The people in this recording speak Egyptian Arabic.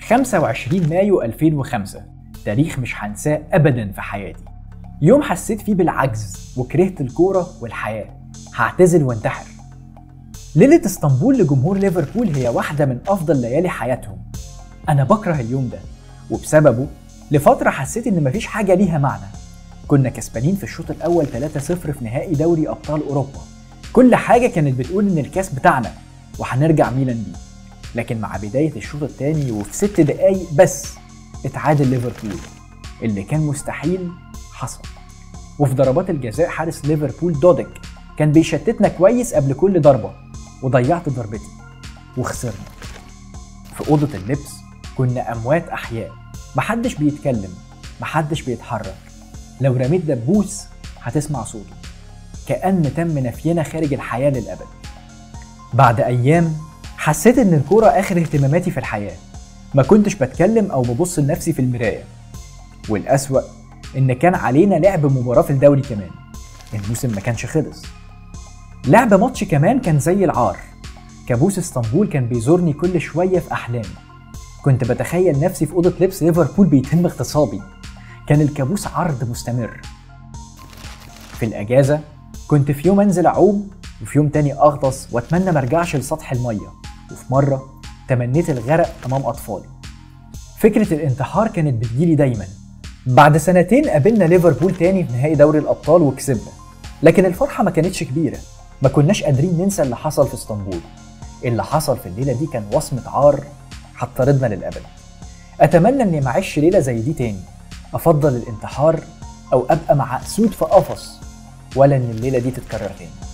25 مايو 2005 تاريخ مش هنساه ابدا في حياتي يوم حسيت فيه بالعجز وكرهت الكوره والحياه هعتزل وانتحر ليلة اسطنبول لجمهور ليفربول هي واحدة من أفضل ليالي حياتهم أنا بكره اليوم ده وبسببه لفترة حسيت إن مفيش حاجة ليها معنى كنا كسبانين في الشوط الأول 3-0 في نهائي دوري أبطال أوروبا كل حاجة كانت بتقول إن الكاس بتاعنا وهنرجع ميلان بيه لكن مع بداية الشوط الثاني وفي ست دقايق بس اتعادل ليفربول اللي كان مستحيل حصل وفي ضربات الجزاء حارس ليفربول دودك كان بيشتتنا كويس قبل كل ضربة وضيعت ضربتي وخسرنا في أوضة اللبس كنا أموات أحياء محدش بيتكلم محدش بيتحرك لو رميت دبوس هتسمع صوته كأن تم نفينا خارج الحياة للأبد بعد أيام حسيت إن الكورة آخر اهتماماتي في الحياة ما كنتش بتكلم أو ببص لنفسي في المراية والأسوأ إن كان علينا لعب مباراة في الدوري كمان الموسم ما كانش خلص لعب ماتش كمان كان زي العار كابوس اسطنبول كان بيزورني كل شوية في أحلامي كنت بتخيل نفسي في أوضة لبس ليفربول بيتم اغتصابي كان الكابوس عرض مستمر في الأجازة كنت في يوم أنزل أعوم وفي يوم تاني أغطس وأتمنى مرجعش لسطح المية وفي مرة تمنيت الغرق أمام أطفالي فكرة الانتحار كانت بتجيلي دايما بعد سنتين قابلنا ليفربول تاني في نهائي دوري الأبطال وكسبنا لكن الفرحة ما كانتش كبيرة ما كناش قادرين ننسى اللي حصل في اسطنبول اللي حصل في الليلة دي كان وصمة عار هتطاردنا للأبد أتمنى إني معيش ليلة زي دي تاني أفضل الانتحار أو أبقى مع أسود في قفص ولا إن الليلة دي تتكرر تاني